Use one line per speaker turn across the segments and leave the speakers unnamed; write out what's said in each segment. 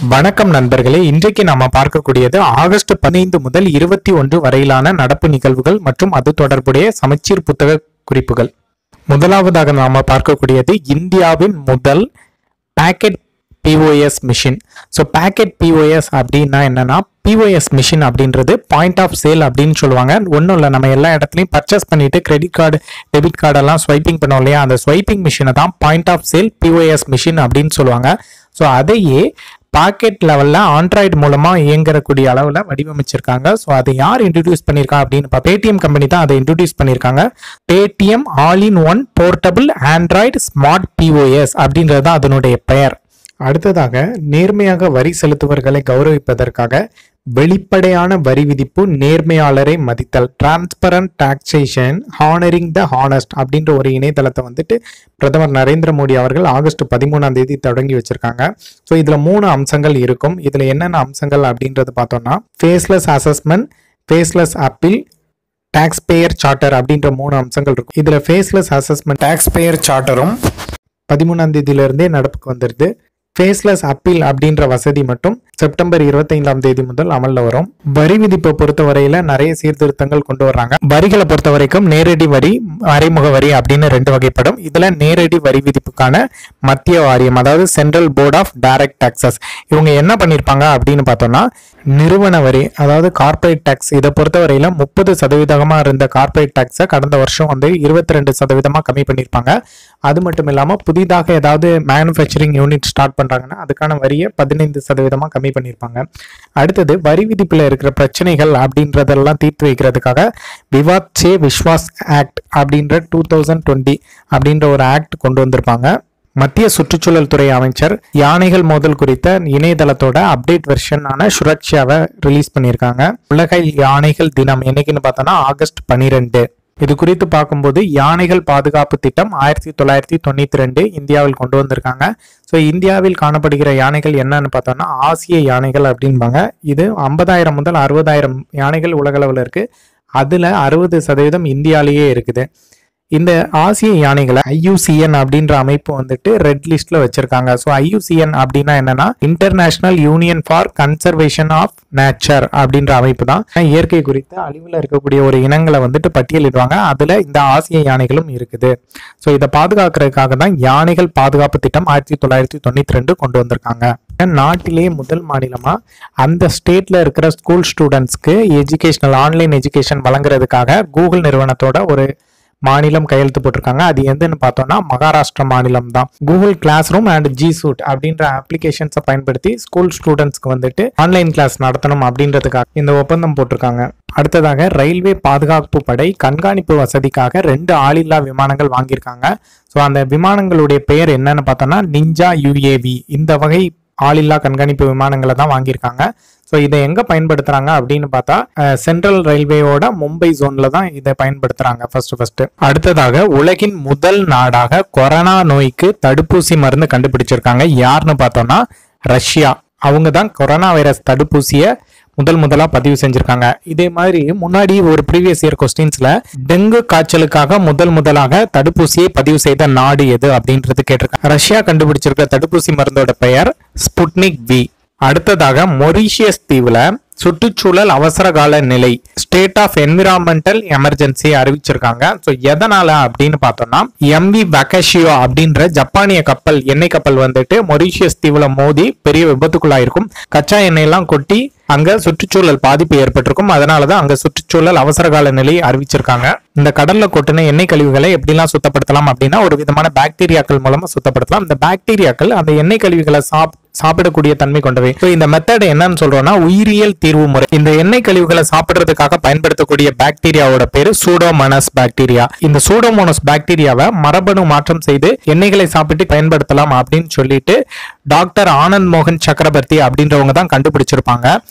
வணக்கம் நண்பர்களே இன்றைக்கு நாம பார்க்கக்கூடியது ஆகஸ்ட் பதினைந்து முதல் இருபத்தி ஒன்று வரையிலான நடப்பு நிகழ்வுகள் மற்றும் அது தொடர்புடைய சமச்சீர் புத்தக குறிப்புகள் முதலாவதாக நாம பார்க்கக்கூடியது இந்தியாவின் முதல் pocket POS machine so pocket POS அப்படின்னா என்னன்னா பிஓஎஸ் மிஷின் அப்படின்றது பாயிண்ட் ஆஃப் சேல் அப்படின்னு சொல்லுவாங்க ஒன்றும் இல்லை நம்ம எல்லா இடத்துலையும் பர்ச்சேஸ் பண்ணிட்டு கிரெடிட் கார்டு டெபிட் கார்டெல்லாம் ஸ்வைப்பிங் பண்ணோம் இல்லையா அந்த ஸ்வைப்பிங் மிஷினை தான் point of sale POS machine அப்படின்னு சொல்லுவாங்க ஸோ அதையே பாக்கெட் லெவலில் ஆண்ட்ராய்டு மூலமாக இயங்கக்கூடிய அளவில் வடிவமைச்சிருக்காங்க ஸோ அதை யார் இன்ட்ரடியூஸ் பண்ணியிருக்கா அப்படின்னு பா- பேடிஎம் கம்பெனி தான் அதை இன்ட்ரடியூஸ் பண்ணியிருக்காங்க Paytm all in one portable Android smart POS அப்படின்றது தான் அதனுடைய பெயர் அடுத்ததாக நேர்மையாக வரி செலுத்துவர்களை கௌரவிப்பதற்காக வெளிப்படையான வரி விதிப்பு நேர்மையாளரை மதித்தல் transparent taxation honouring the honest அப்படின்ற ஒரு இணையதளத்தை வந்துட்டு பிரதமர் நரேந்திர மோடி அவர்கள் ஆகஸ்ட் பதிமூணாம் தேதி தொடங்கி வச்சிருக்காங்க ஸோ இதுல மூணு அம்சங்கள் இருக்கும் இதுல என்னென்ன அம்சங்கள் அப்படின்றது பார்த்தோம்னா faceless assessment faceless appeal taxpayer charter அப்படின்ற மூணு அம்சங்கள் இருக்கும் இதுல ஃபேஸ்லெஸ் அசஸ்மெண்ட் டாக்ஸ் பேயர் சார்ட்டரும் பதிமூணாம் தேதியிலிருந்தே நடப்புக்கு வந்துடுது ஃபேஸ்லெஸ் அப்பீல் அப்படின்ற வசதி மட்டும் செப்டம்பர் இருபத்தைந்தாம் தேதி முதல் அமல்ல வரும் வரி விதிப்பை பொறுத்தவரையில நிறைய சீர்திருத்தங்கள் கொண்டு வர்றாங்க வரிகளை பொறுத்த வரைக்கும் நேரடி வரி மறைமுக வரி அப்படின்னு ரெண்டு வகைப்படும் இதுல நேரடி வரி விதிப்புக்கான மத்திய வாரியம் அதாவது central board of direct taxes இவங்க என்ன பண்ணிருப்பாங்க அப்படின்னு பார்த்தோம்னா நிறுவன வரி அதாவது கார்ப்பரேட் டாக்ஸ் இதை பொறுத்தவரையில முப்பது சதவீதமா இருந்த கார்ப்பரேட் டாக்ஸை கடந்த வருஷம் வந்து இருபத்தி ரெண்டு சதவீதமா கம்மி பண்ணியிருப்பாங்க அது மட்டும் இல்லாம புதிதாக ஏதாவது மேனுஃபேக்சரிங் யூனிட் ஸ்டார்ட் பண்றாங்கன்னா அதுக்கான வரியை பதினைந்து சதவீதமா கம்மி பண்ணியிருப்பாங்க அடுத்தது வரி விதிப்புல இருக்கிற பிரச்சனைகள் அப்படின்றதெல்லாம் தீர்த்து வைக்கிறதுக்காக விவாத் சே விஸ்வாஸ் ஆக்ட் அப்படின்ற டூ தௌசண்ட் டுவெண்ட்டி அப்படின்ற ஒரு ஆக்ட் கொண்டு வந்திருப்பாங்க மத்திய சுற்றுச்சூழல் துறை அமைச்சர் யானைகள் மோதல் குறித்த இணையதளத்தோட அப்டேட் வெர்ஷனான சுரக்ஷாவை ரிலீஸ் பண்ணியிருக்காங்க உலக யானைகள் தினம் என்னைக்குன்னு பார்த்தோன்னா ஆகஸ்ட் பனிரெண்டு இது குறித்து பார்க்கும்போது யானைகள் பாதுகாப்பு திட்டம் ஆயிரத்தி தொள்ளாயிரத்தி தொண்ணூத்தி ரெண்டு இந்தியாவில் கொண்டு வந்திருக்காங்க ஸோ இந்தியாவில் காணப்படுகிற யானைகள் என்னன்னு பார்த்தோம்னா ஆசிய யானைகள் அப்படின்பாங்க இது ஐம்பதாயிரம் முதல் அறுபதாயிரம் யானைகள் உலகளவில் இருக்கு அதுல அறுபது சதவீதம் இந்தியாலேயே இருக்குது இந்த ஆசிய யானைகளை ஐயூசிஎன் அப்படின்ற அமைப்பு வந்துட்டு ரெட் லிஸ்ட்ல வச்சிருக்காங்க ஸோ ஐயூசிஎன் அப்படின்னா என்னன்னா international union for conservation of nature அப்படின்ற அமைப்பு தான் இயற்கை குறித்த அழிவில் இருக்கக்கூடிய ஒரு இனங்களை வந்துட்டு பட்டியலிடுவாங்க அதுல இந்த ஆசிய யானைகளும் இருக்குது ஸோ இதை பாதுகாக்கிறதுக்காக தான் யானைகள் பாதுகாப்பு திட்டம் ஆயிரத்தி தொள்ளாயிரத்தி தொண்ணூத்தி ரெண்டு கொண்டு வந்திருக்காங்க நாட்டிலே முதல் மாநிலமா அந்த ஸ்டேட்ல இருக்கிற ஸ்கூல் ஸ்டூடெண்ட்ஸ்க்கு எஜுகேஷனல் ஆன்லைன் எஜுகேஷன் வழங்குறதுக்காக கூகுள் நிறுவனத்தோட ஒரு மாநிலம் கையெழுத்து போட்டிருக்காங்க அது எதுன்னு பார்த்தோம்னா மகாராஷ்டிரா மாநிலம் தான் Google classroom and G suite அப்படின்ற அப்ளிகேஷன்ஸை பயன்படுத்தி ஸ்கூல் ஸ்டூடெண்ட்ஸ்க்கு வந்துட்டு ஆன்லைன் கிளாஸ் நடத்தணும் அப்படின்றதுக்காக இந்த ஒப்பந்தம் போட்டிருக்காங்க அடுத்ததாக ரயில்வே பாதுகாப்பு படை கண்காணிப்பு வசதிக்காக ரெண்டு ஆளில்லா விமானங்கள் வாங்கியிருக்காங்க ஸோ அந்த விமானங்களுடைய பெயர் என்னன்னு பார்த்தோம்னா நிஞ்சா யுஏவி இந்த வகை ஆளில்லா கண்காணிப்பு விமானங்களை தான் வாங்கியிருக்காங்க ஸோ இதை எங்க பயன்படுத்துறாங்க அப்படின்னு பார்த்தா சென்ட்ரல் ரயில்வேயோட மும்பை ஜோன்ல தான் இதை பயன்படுத்துறாங்க ஃபர்ஸ்ட் ஃபர்ஸ்ட் அடுத்ததாக உலகின் முதல் நாடாக கொரோனா நோய்க்கு தடுப்பூசி மருந்து கண்டுபிடிச்சிருக்காங்க யாருன்னு பார்த்தோம்னா ரஷ்யா அவங்க தான் கொரோனா வைரஸ் தடுப்பூசியை முதல் முதலா பதிவு செஞ்சிருக்காங்க இதே மாதிரி முன்னாடி ஒரு ப்ரீவியஸ் இயர் கொஸ்டின்ஸ்ல டெங்கு காய்ச்சலுக்காக முதல் முதலாக தடுப்பூசியை பதிவு செய்த நாடு எது அப்படின்றது கேட்டிருக்காங்க ரஷ்யா கண்டுபிடிச்சிருக்க தடுப்பூசி மருந்தோட பெயர் ஸ்புட்னிக் வி அடுத்ததாக மொரீஷியஸ் தீவுல சுற்றுச்சூழல் அவசர கால நிலை ஸ்டேட் ஆஃப் என்விரான்மெண்டல் எமர்ஜென்சி அறிவிச்சிருக்காங்க ஸோ எதனால அப்படின்னு பார்த்தோம்னா எம்வி வகஷியோ அப்படின்ற ஜப்பானிய கப்பல் எண்ணெய் கப்பல் வந்துட்டு மொரீஷியஸ் தீவுல மோதி பெரிய விபத்துக்குள்ளாயிருக்கும் கச்சா எண்ணெய் எல்லாம் கொட்டி அங்க சுற்றுச்சூழல் பாதிப்பு ஏற்பட்டிருக்கும் அதனாலதான் அங்க சுற்றுச்சூழல் அவசர கால நிலை அறிவிச்சிருக்காங்க இந்த கடல்ல கொட்டின எண்ணெய் கழிவுகளை எப்படிலாம் சுத்தப்படுத்தலாம் அப்படின்னா ஒரு விதமான பாக்டீரியாக்கள் மூலமா சுத்தப்படுத்தலாம் இந்த பாக்டீரியாக்கள் அந்த எண்ணெய் கழிவுகளை சாப் சாப்பிடக்கூடிய தன்மை கொண்டவை So, இந்த மெத்தட் என்னன்னு சொல்றோம்னா உயிரியல் தீர்வு முறை இந்த எண்ணெய் கழிவுகளை சாப்பிடுறதுக்காக பயன்படுத்தக்கூடிய பாக்டீரியாவோட பேரு சூடோமோனஸ் பாக்டீரியா இந்த சூடோமோனஸ் பாக்டீரியாவை மரபணு மாற்றம் செய்து எண்ணெய்களை சாப்பிட்டு பயன்படுத்தலாம் அப்படின்னு சொல்லிட்டு டாக்டர் ஆனந்த் மோகன் சக்கரவர்த்தி அப்படின்றவங்க தான் கண்டுபிடிச்சிருப்பாங்க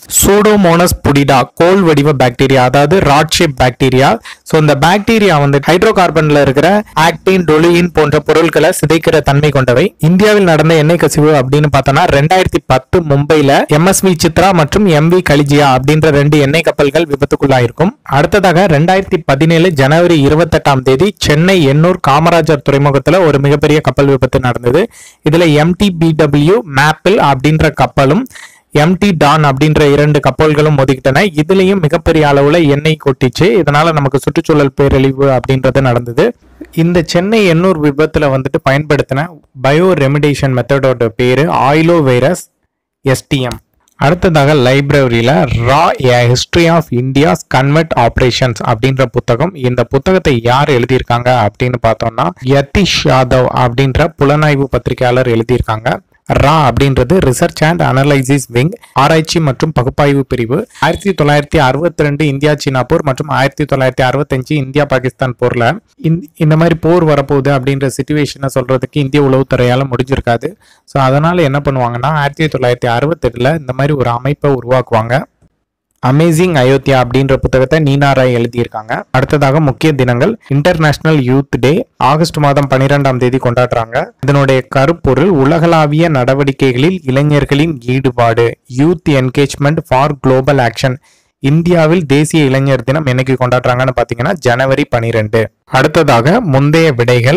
சூடோமோனஸ் புடிடா கோல் வடிவ பாக்டீரியா அதாவது ராட் ஷேப் பாக்டீரியா ஸோ இந்த பாக்டீரியா வந்து ஹைட்ரோ கார்பன்ல இருக்கிற ஆக்டின் டொலுயின் போன்ற பொருட்களை சிதைக்கிற தன்மை கொண்டவை இந்தியாவில் நடந்த எண்ணெய் கசிவு அப்படின்னு பார்த்தோம்னா ரெண்டாயிரத்தி பத்து மும்பைல எம்எஸ்வி சித்ரா மற்றும் எம்வி கலிஜியா அப்படின்ற ரெண்டு எண்ணெய் கப்பல்கள் விபத்துக்குள்ளாயிருக்கும் அடுத்ததாக ரெண்டாயிரத்தி பதினேழு ஜனவரி இருபத்தெட்டாம் தேதி சென்னை எண்ணூர் காமராஜர் துறைமுகத்துல ஒரு மிகப்பெரிய கப்பல் விபத்து நடந்தது இதுல எம்டி பிடபிள்யூ மேப்பிள் அப்படின்ற கப்பலும் எம்டி டான் அப்படின்ற இரண்டு கப்பல்களும் மோதிக்கிட்டன இதுலயும் மிகப்பெரிய அளவுல எண்ணெய் கொட்டிச்சு இதனால நமக்கு சுற்றுச்சூழல் பேரழிவு அப்படின்றது நடந்தது இந்த சென்னை எண்ணூர் விபத்துல வந்துட்டு பயன்படுத்தின பயோ ரெமிடேஷன் மெத்தடோட பேரு ஆயிலோ வைரஸ் எஸ்டிஎம் அடுத்ததாக லைப்ரரியில ரா a history of India's convert operations அப்படின்ற புத்தகம் இந்த புத்தகத்தை யார் எழுதியிருக்காங்க அப்படின்னு பார்த்தோம்னா யதீஷ் யாதவ் அப்படின்ற புலனாய்வு பத்திரிகையாளர் எழுதியிருக்காங்க ரா அப்படின்றது ரிசர்ச் அண்ட் அனலைசிஸ் விங் ஆராய்ச்சி மற்றும் பகுப்பாய்வு பிரிவு ஆயிரத்தி தொள்ளாயிரத்தி அறுபத்தி ரெண்டு இந்தியா சீனா போர் மற்றும் ஆயிரத்தி தொள்ளாயிரத்தி அறுபத்தஞ்சு இந்தியா பாகிஸ்தான் போர்ல இந்த- இந்த மாதிரி போர் வரப்போகுது அப்படின்ற சுச்சுவேஷனை சொல்றதுக்கு இந்திய உளவுத்துறையால முடிஞ்சிருக்காது ஸோ அதனால என்ன பண்ணுவாங்கன்னா ஆயிரத்தி தொள்ளாயிரத்தி அறுபத்தெட்டுல இந்த மாதிரி ஒரு அமைப்பை உருவாக்குவாங்க அமேசிங் அயோத்தியா அப்படின்ற புத்தகத்தை நீனா ராய் எழுதியிருக்காங்க அடுத்ததாக முக்கிய தினங்கள் இன்டர்நேஷனல் யூத் டே ஆகஸ்ட் மாதம் பன்னிரெண்டாம் தேதி கொண்டாடுறாங்க இதனுடைய கருப்பொருள் உலகளாவிய நடவடிக்கைகளில் இளைஞர்களின் ஈடுபாடு youth engagement for global action இந்தியாவில் தேசிய இளைஞர் தினம் என்னைக்கு கொண்டாடுறாங்கன்னு பார்த்தீங்கன்னா ஜனவரி பனிரெண்டு அடுத்ததாக முந்தைய விடைகள்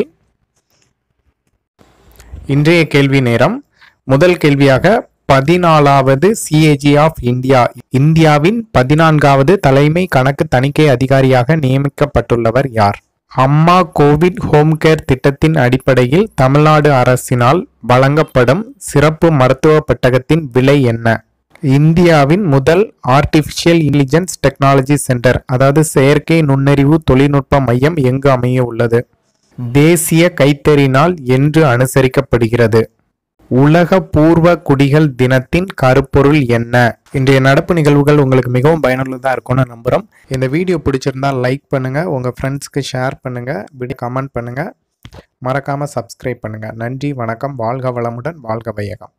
இன்றைய கேள்வி நேரம் முதல் கேள்வியாக பதினாலாவது சிஏஜி ஆஃப் இந்தியா இந்தியாவின் பதினான்காவது தலைமை கணக்கு தணிக்கை அதிகாரியாக நியமிக்கப்பட்டுள்ளவர் யார் அம்மா கோவிட் ஹோம் கேர் திட்டத்தின் அடிப்படையில் தமிழ்நாடு அரசினால் வழங்கப்படும் சிறப்பு மருத்துவ பெட்டகத்தின் விலை என்ன இந்தியாவின் முதல் ஆர்டிஃபிஷியல் இன்டெலிஜென்ஸ் டெக்னாலஜி சென்டர் அதாவது செயற்கை நுண்ணறிவு தொழில்நுட்ப மையம் எங்கு அமைய உள்ளது தேசிய கைத்தறி நாள் என்று அனுசரிக்கப்படுகிறது உலக பூர்வ குடிகள் தினத்தின் கருப்பொருள் என்ன இன்றைய நடப்பு நிகழ்வுகள் உங்களுக்கு மிகவும் பயனுள்ளதா இருக்கும்னு நம்புறோம் இந்த வீடியோ பிடிச்சிருந்தா லைக் பண்ணுங்க உங்க ஃப்ரெண்ட்ஸ்க்கு ஷேர் பண்ணுங்க வீடியோ கமெண்ட் பண்ணுங்க மறக்காம சப்ஸ்கிரைப் பண்ணுங்க நன்றி வணக்கம் வாழ்க வளமுடன் வாழ்க வையகம்